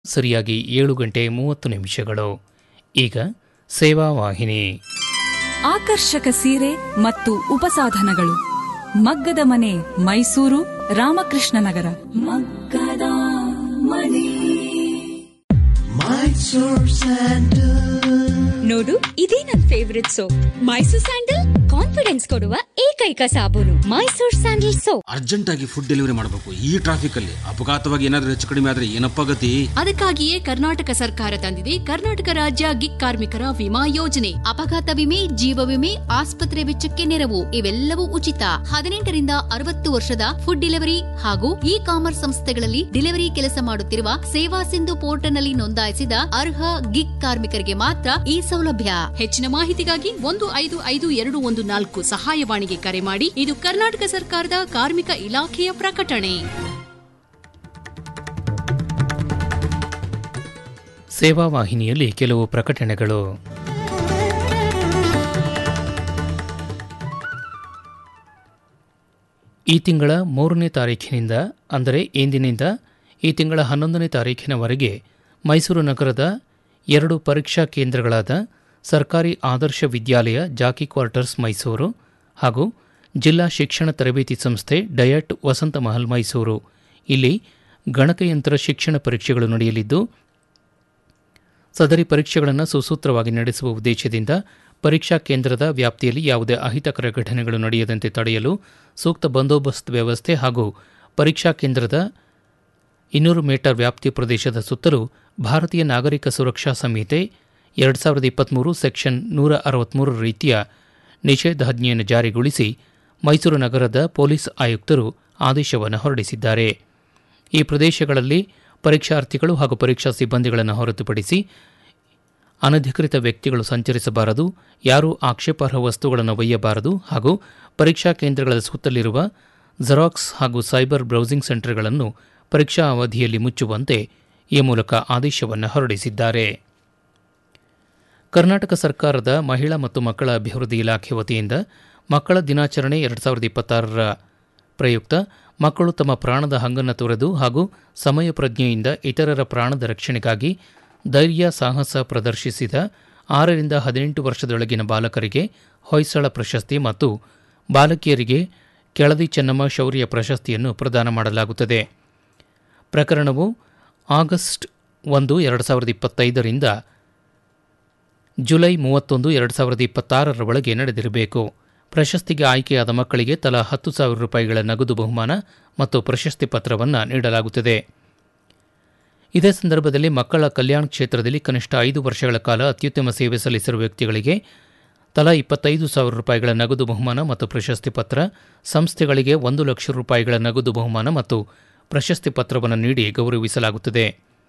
ಸರಿಯಾಗಿ ಏಳು ಗಂಟೆ ಮೂವತ್ತು ನಿಮಿಷಗಳು ಈಗ ಸೇವಾ ವಾಹಿನಿ ಆಕರ್ಷಕ ಸೀರೆ ಮತ್ತು ಉಪಸಾಧನಗಳು ಮಗ್ಗದ ಮನೆ ಮೈಸೂರು ರಾಮಕೃಷ್ಣ ನಗರ ಮಗ್ಗದ ಮನೆ ನೋಡು ಇದೇ ನನ್ favourite soap Mysore sandal confidence ಕೊಡುವ ಏಕೈಕ ಸಾಬೂನು ಮೈಸೂರ್ ಸ್ಯಾಂಡಲ್ ಸೋಪ್ ಅರ್ಜೆಂಟ್ ಆಗಿ ಫುಡ್ ಡೆಲಿವರಿ ಮಾಡಬೇಕು ಈ ಟ್ರಾಫಿಕ್ ಅಲ್ಲಿ ಅಪಘಾತವಾಗಿ ಏನಾದ್ರೂ ಹೆಚ್ಚು ಕಡಿಮೆ ಆದ್ರೆ ಏನಪ್ಪ ಗತಿ ಅದಕ್ಕಾಗಿಯೇ ಕರ್ನಾಟಕ ಸರ್ಕಾರ ತಂದಿದೆ ಕರ್ನಾಟಕ ರಾಜ್ಯ ಗಿಗ್ ಕಾರ್ಮಿಕರ ವಿಮಾ ಯೋಜನೆ ಅಪಘಾತ ವಿಮೆ ಜೀವ ವಿಮೆ ಆಸ್ಪತ್ರೆ ವೆಚ್ಚಕ್ಕೆ ನೆರವು ಇವೆಲ್ಲವೂ ಉಚಿತ ಹದಿನೆಂಟರಿಂದ ಅರವತ್ತು ವರ್ಷದ ಫುಡ್ ಡೆಲಿವರಿ ಹಾಗೂ ಇ ಕಾಮರ್ಸ್ ಸಂಸ್ಥೆಗಳಲ್ಲಿ ಡೆಲಿವರಿ ಕೆಲಸ ಮಾಡುತ್ತಿರುವ ಸೇವಾ ಸಿಂಧು ಪೋರ್ಟಲ್ನಲ್ಲಿ ನೋಂದಾಯಿಸಿದ ಅರ್ಹ ಗಿಗ್ ಕಾರ್ಮಿಕರಿಗೆ ಮಾತ್ರ ಈ ಸೌಲಭ್ಯ ಹೆಚ್ಚಿನ ಮಾಹಿತಿಗಾಗಿ ಒಂದು ಐದು ಐದು ಎರಡು ಒಂದು ನಾಲ್ಕು ಸಹಾಯವಾಣಿಗೆ ಕರೆ ಮಾಡಿ ಇದು ಕರ್ನಾಟಕ ಸರ್ಕಾರದ ಕಾರ್ಮಿಕ ಇಲಾಖೆಯ ಪ್ರಕಟಣೆ ಸೇವಾ ವಾಹಿನಿಯಲ್ಲಿ ಕೆಲವು ಪ್ರಕಟಣೆಗಳು ಈ ತಿಂಗಳ ಮೂರನೇ ತಾರೀಖಿನಿಂದ ಅಂದರೆ ಇಂದಿನಿಂದ ಈ ತಿಂಗಳ ಹನ್ನೊಂದನೇ ತಾರೀಖಿನವರೆಗೆ ಮೈಸೂರು ನಗರದ ಎರಡು ಪರೀಕ್ಷಾ ಕೇಂದ್ರಗಳಾದ ಸರ್ಕಾರಿ ಆದರ್ಶ ವಿದ್ಯಾಲಯ ಜಾಕಿ ಕ್ವಾರ್ಟರ್ಸ್ ಮೈಸೂರು ಹಾಗೂ ಜಿಲ್ಲಾ ಶಿಕ್ಷಣ ತರಬೇತಿ ಸಂಸ್ಥೆ ಡಯಟ್ ವಸಂತ ಮಹಲ್ ಮೈಸೂರು ಇಲ್ಲಿ ಗಣಕಯಂತ್ರ ಶಿಕ್ಷಣ ಪರೀಕ್ಷೆಗಳು ನಡೆಯಲಿದ್ದು ಸದರಿ ಪರೀಕ್ಷೆಗಳನ್ನು ಸುಸೂತ್ರವಾಗಿ ನಡೆಸುವ ಉದ್ದೇಶದಿಂದ ಪರೀಕ್ಷಾ ಕೇಂದ್ರದ ವ್ಯಾಪ್ತಿಯಲ್ಲಿ ಯಾವುದೇ ಅಹಿತಕರ ಘಟನೆಗಳು ನಡೆಯದಂತೆ ತಡೆಯಲು ಸೂಕ್ತ ಬಂದೋಬಸ್ತ್ ವ್ಯವಸ್ಥೆ ಹಾಗೂ ಪರೀಕ್ಷಾ ಕೇಂದ್ರದ ಇನ್ನೂರು ಮೀಟರ್ ವ್ಯಾಪ್ತಿ ಪ್ರದೇಶದ ಸುತ್ತಲೂ ಭಾರತೀಯ ನಾಗರಿಕ ಸುರಕ್ಷಾ ಸಂಹಿತೆ ಎರಡು ಸಾವಿರದ ಇಪ್ಪತ್ತ್ಮೂರು ಸೆಕ್ಷನ್ ನೂರ ಅರವತ್ತ್ಮೂರು ರೀತಿಯ ನಿಷೇಧಾಜ್ಞೆಯನ್ನು ಜಾರಿಗೊಳಿಸಿ ಮೈಸೂರು ನಗರದ ಪೊಲೀಸ್ ಆಯುಕ್ತರು ಆದೇಶವನ್ನು ಹೊರಡಿಸಿದ್ದಾರೆ ಈ ಪ್ರದೇಶಗಳಲ್ಲಿ ಪರೀಕ್ಷಾರ್ಥಿಗಳು ಹಾಗೂ ಪರೀಕ್ಷಾ ಸಿಬ್ಬಂದಿಗಳನ್ನು ಹೊರತುಪಡಿಸಿ ಅನಧಿಕೃತ ವ್ಯಕ್ತಿಗಳು ಸಂಚರಿಸಬಾರದು ಯಾರೂ ಆಕ್ಷೇಪಾರ್ಹ ವಸ್ತುಗಳನ್ನು ಒಯ್ಯಬಾರದು ಹಾಗೂ ಪರೀಕ್ಷಾ ಕೇಂದ್ರಗಳ ಸುತ್ತಲಿರುವ ಜೆರಾಕ್ಸ್ ಹಾಗೂ ಸೈಬರ್ ಬ್ರೌಸಿಂಗ್ ಸೆಂಟರ್ಗಳನ್ನು ಪರೀಕ್ಷಾ ಅವಧಿಯಲ್ಲಿ ಮುಚ್ಚುವಂತೆ ಈ ಮೂಲಕ ಆದೇಶವನ್ನು ಹೊರಡಿಸಿದ್ದಾರೆ ಕರ್ನಾಟಕ ಸರ್ಕಾರದ ಮಹಿಳಾ ಮತ್ತು ಮಕ್ಕಳ ಅಭಿವೃದ್ಧಿ ಇಲಾಖೆ ವತಿಯಿಂದ ಮಕ್ಕಳ ದಿನಾಚರಣೆ ಎರಡು ಸಾವಿರದ ಇಪ್ಪತ್ತಾರರ ಪ್ರಯುಕ್ತ ಮಕ್ಕಳು ತಮ್ಮ ಪ್ರಾಣದ ಹಂಗನ್ನು ತೊರೆದು ಹಾಗೂ ಸಮಯ ಪ್ರಜ್ಞೆಯಿಂದ ಇತರರ ಪ್ರಾಣದ ರಕ್ಷಣೆಗಾಗಿ ಧೈರ್ಯ ಸಾಹಸ ಪ್ರದರ್ಶಿಸಿದ ಆರರಿಂದ ಹದಿನೆಂಟು ವರ್ಷದೊಳಗಿನ ಬಾಲಕರಿಗೆ ಹೊಯ್ಸಳ ಪ್ರಶಸ್ತಿ ಮತ್ತು ಬಾಲಕಿಯರಿಗೆ ಕೆಳದಿ ಚೆನ್ನಮ್ಮ ಶೌರ್ಯ ಪ್ರಶಸ್ತಿಯನ್ನು ಪ್ರದಾನ ಮಾಡಲಾಗುತ್ತದೆ ಪ್ರಕರಣವು ಆಗಸ್ಟ್ ಒಂದು ಎರಡು ಸಾವಿರದ ಇಪ್ಪತ್ತೈದರಿಂದ ಜುಲೈ ಮೂವತ್ತೊಂದು ಎರಡು ಸಾವಿರದ ಇಪ್ಪತ್ತಾರರ ಒಳಗೆ ನಡೆದಿರಬೇಕು ಪ್ರಶಸ್ತಿಗೆ ಆಯ್ಕೆಯಾದ ಮಕ್ಕಳಿಗೆ ತಲಾ ಹತ್ತು ಸಾವಿರ ರೂಪಾಯಿಗಳ ನಗದು ಬಹುಮಾನ ಮತ್ತು ಪ್ರಶಸ್ತಿ ಪತ್ರವನ್ನು ನೀಡಲಾಗುತ್ತದೆ ಇದೇ ಸಂದರ್ಭದಲ್ಲಿ ಮಕ್ಕಳ ಕಲ್ಯಾಣ ಕ್ಷೇತ್ರದಲ್ಲಿ ಕನಿಷ್ಠ ಐದು ವರ್ಷಗಳ ಕಾಲ ಅತ್ಯುತ್ತಮ ಸೇವೆ ಸಲ್ಲಿಸಿರುವ ವ್ಯಕ್ತಿಗಳಿಗೆ ತಲಾ ಇಪ್ಪತ್ತೈದು ಸಾವಿರ ರೂಪಾಯಿಗಳ ನಗದು ಬಹುಮಾನ ಮತ್ತು ಪ್ರಶಸ್ತಿ ಪತ್ರ ಸಂಸ್ಥೆಗಳಿಗೆ ಒಂದು ಲಕ್ಷ ರೂಪಾಯಿಗಳ ನಗದು ಬಹುಮಾನ ಮತ್ತು ಪ್ರಶಸ್ತಿ ಪತ್ರವನ್ನು ನೀಡಿ ಗೌರವಿಸಲಾಗುತ್ತದೆ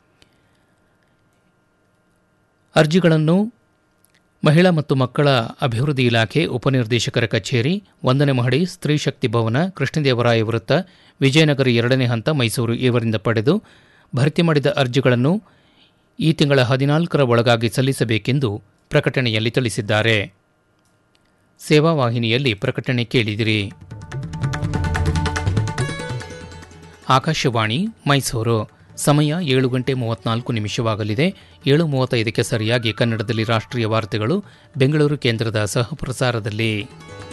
ಅರ್ಜಿಗಳನ್ನು ಮಹಿಳಾ ಮತ್ತು ಮಕ್ಕಳ ಅಭಿವೃದ್ಧಿ ಇಲಾಖೆ ಉಪನಿರ್ದೇಶಕರ ಕಚೇರಿ ಒಂದನೇ ಮಹಡಿ ಸ್ತ್ರೀ ಶಕ್ತಿ ಭವನ ಕೃಷ್ಣದೇವರಾಯ ವೃತ್ತ ವಿಜಯನಗರ ಎರಡನೇ ಹಂತ ಮೈಸೂರು ಇವರಿಂದ ಪಡೆದು ಭರ್ತಿ ಮಾಡಿದ ಅರ್ಜಿಗಳನ್ನು ಈ ತಿಂಗಳ ಹದಿನಾಲ್ಕರ ಒಳಗಾಗಿ ಸಲ್ಲಿಸಬೇಕೆಂದು ಪ್ರಕಟಣೆಯಲ್ಲಿ ತಿಳಿಸಿದ್ದಾರೆ ಸೇವಾ ವಾಹಿನಿಯಲ್ಲಿ ಪ್ರಕಟಣೆ ಕೇಳಿದಿರಿ ಆಕಾಶವಾಣಿ ಮೈಸೂರು ಸಮಯ ಏಳು ಗಂಟೆ ಮೂವತ್ನಾಲ್ಕು ನಿಮಿಷವಾಗಲಿದೆ ಏಳು ಮೂವತ್ತೈದಕ್ಕೆ ಸರಿಯಾಗಿ ಕನ್ನಡದಲ್ಲಿ ರಾಷ್ಟ್ರೀಯ ವಾರ್ತೆಗಳು ಬೆಂಗಳೂರು ಕೇಂದ್ರದ ಸಹಪ್ರಸಾರದಲ್ಲಿ